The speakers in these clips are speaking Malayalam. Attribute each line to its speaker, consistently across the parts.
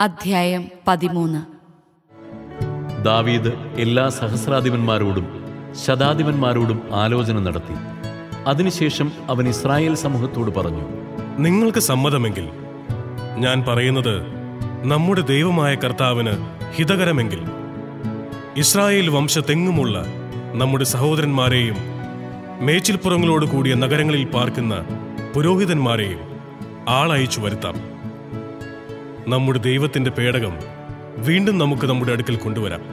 Speaker 1: അധ്യായം പതിമൂന്ന്
Speaker 2: ദാവീദ് എല്ലാ സഹസ്രാധിപന്മാരോടും ശതാധിപന്മാരോടും ആലോചന നടത്തി അതിനുശേഷം അവൻ ഇസ്രായേൽ സമൂഹത്തോട് പറഞ്ഞു
Speaker 3: നിങ്ങൾക്ക് സമ്മതമെങ്കിൽ ഞാൻ പറയുന്നത് നമ്മുടെ ദൈവമായ കർത്താവിന് ഹിതകരമെങ്കിൽ ഇസ്രായേൽ വംശത്തെങ്ങുമുള്ള നമ്മുടെ സഹോദരന്മാരെയും മേച്ചിൽപ്പുറങ്ങളോട് കൂടിയ നഗരങ്ങളിൽ പാർക്കുന്ന പുരോഹിതന്മാരെയും ആളയച്ചു വരുത്താം നമ്മുടെ ദൈവത്തിന്റെ പേടകം വീണ്ടും നമുക്ക് നമ്മുടെ അടുക്കൽ കൊണ്ടുവരാം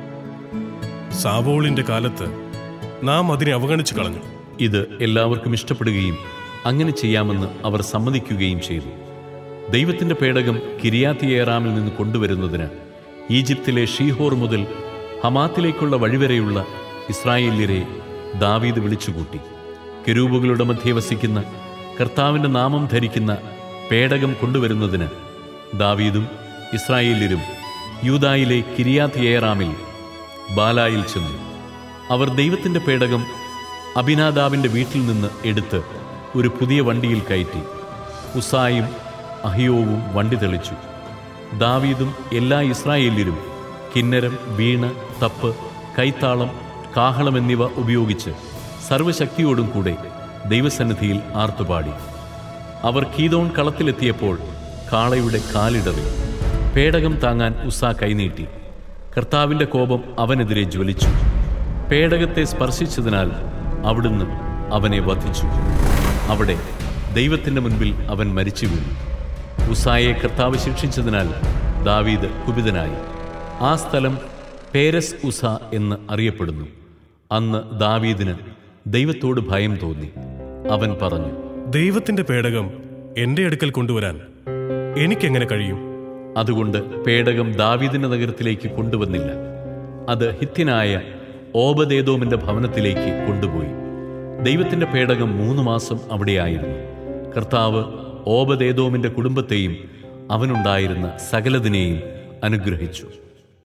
Speaker 3: സാവോളിന്റെ കാലത്ത് നാം അതിനെ അവഗണിച്ചു കളഞ്ഞു
Speaker 2: ഇത് എല്ലാവർക്കും ഇഷ്ടപ്പെടുകയും അങ്ങനെ ചെയ്യാമെന്ന് അവർ സമ്മതിക്കുകയും ചെയ്തു ദൈവത്തിന്റെ പേടകം കിരിയാത്തിയേറാമിൽ നിന്ന് കൊണ്ടുവരുന്നതിന് ഈജിപ്തിലെ ഷീഹോർ മുതൽ ഹമാത്തിലേക്കുള്ള വഴിവരെയുള്ള ഇസ്രായേല്യരെ ദാവീദ് വിളിച്ചുകൂട്ടി കെരൂബുകളുടെ മധ്യേ വസിക്കുന്ന കർത്താവിന്റെ നാമം ധരിക്കുന്ന പേടകം കൊണ്ടുവരുന്നതിന് ദാവീദും ഇസ്രായേല്യരും യൂദായിലെ കിരിയാത്തിയേറാമിൽ ബാലായിൽ ചെന്നു അവർ ദൈവത്തിന്റെ പേടകം അഭിനാദാവിന്റെ വീട്ടിൽ നിന്ന് എടുത്ത് ഒരു പുതിയ വണ്ടിയിൽ കയറ്റി ഉസായും അഹിയോവും വണ്ടി തെളിച്ചു ദാവീദും എല്ലാ ഇസ്രായേല്യരും കിന്നരം വീണ തപ്പ് കൈത്താളം കാഹളം എന്നിവ ഉപയോഗിച്ച് സർവശക്തിയോടും കൂടെ ദൈവസന്നിധിയിൽ ആർത്തുപാടി അവർ കീതോൺ കളത്തിലെത്തിയപ്പോൾ കാളയുടെ കാലിടറി പേടകം താങ്ങാൻ ഉസ കൈനീട്ടി കർത്താവിന്റെ കോപം അവനെതിരെ ജ്വലിച്ചു പേടകത്തെ സ്പർശിച്ചതിനാൽ അവിടുന്ന് അവനെ വധിച്ചു അവിടെ ദൈവത്തിന്റെ മുൻപിൽ അവൻ മരിച്ചു വീണു ഉസായെ കർത്താവ് ശിക്ഷിച്ചതിനാൽ ദാവീദ് കുപിതനായി ആ സ്ഥലം പേരസ് ഉസ എന്ന് അറിയപ്പെടുന്നു അന്ന് ദാവീദിന് ദൈവത്തോട് ഭയം തോന്നി അവൻ പറഞ്ഞു
Speaker 3: ദൈവത്തിന്റെ പേടകം എന്റെ അടുക്കൽ കൊണ്ടുവരാൻ എനിക്കെങ്ങനെ കഴിയും
Speaker 2: അതുകൊണ്ട് പേടകം ദാവീദിന്റെ നഗരത്തിലേക്ക് കൊണ്ടുവന്നില്ല അത് ഹിത്യനായ ഓബദേദോമിന്റെ ഭവനത്തിലേക്ക് കൊണ്ടുപോയി ദൈവത്തിന്റെ പേടകം മൂന്ന് മാസം അവിടെയായിരുന്നു കർത്താവ് ഓബദേദോമിന്റെ കുടുംബത്തെയും അവനുണ്ടായിരുന്ന സകലതിനെയും അനുഗ്രഹിച്ചു